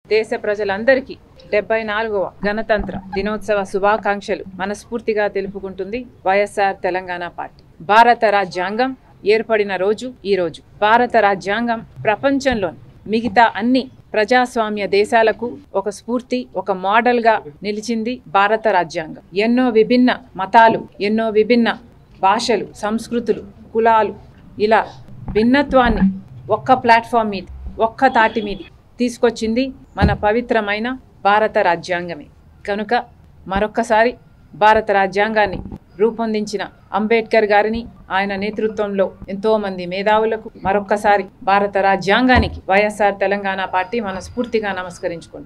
దేశ ప్రజలందరికీ డెబ్బై నాలుగవ గణతంత్ర దినోత్సవ శుభాకాంక్షలు మనస్ఫూర్తిగా తెలుపుకుంటుంది వైఎస్ఆర్ తెలంగాణ పార్టీ భారత రాజ్యాంగం ఏర్పడిన రోజు ఈ రోజు భారత రాజ్యాంగం ప్రపంచంలోని మిగతా అన్ని ప్రజాస్వామ్య దేశాలకు ఒక స్ఫూర్తి ఒక మోడల్ గా నిలిచింది భారత రాజ్యాంగం ఎన్నో విభిన్న మతాలు ఎన్నో విభిన్న భాషలు సంస్కృతులు కులాలు ఇలా భిన్నత్వాన్ని ఒక్క ప్లాట్ఫామ్ మీద ఒక్క తాటి మీద తీసుకొచ్చింది మన పవిత్రమైన భారత రాజ్యాంగమే కనుక మరొక్కసారి భారత రాజ్యాంగాన్ని రూపొందించిన అంబేద్కర్ గారిని ఆయన నేతృత్వంలో ఎంతో మంది మేధావులకు మరొక్కసారి భారత రాజ్యాంగానికి వైఎస్ఆర్ తెలంగాణ పార్టీ మనస్ఫూర్తిగా నమస్కరించుకుంటుంది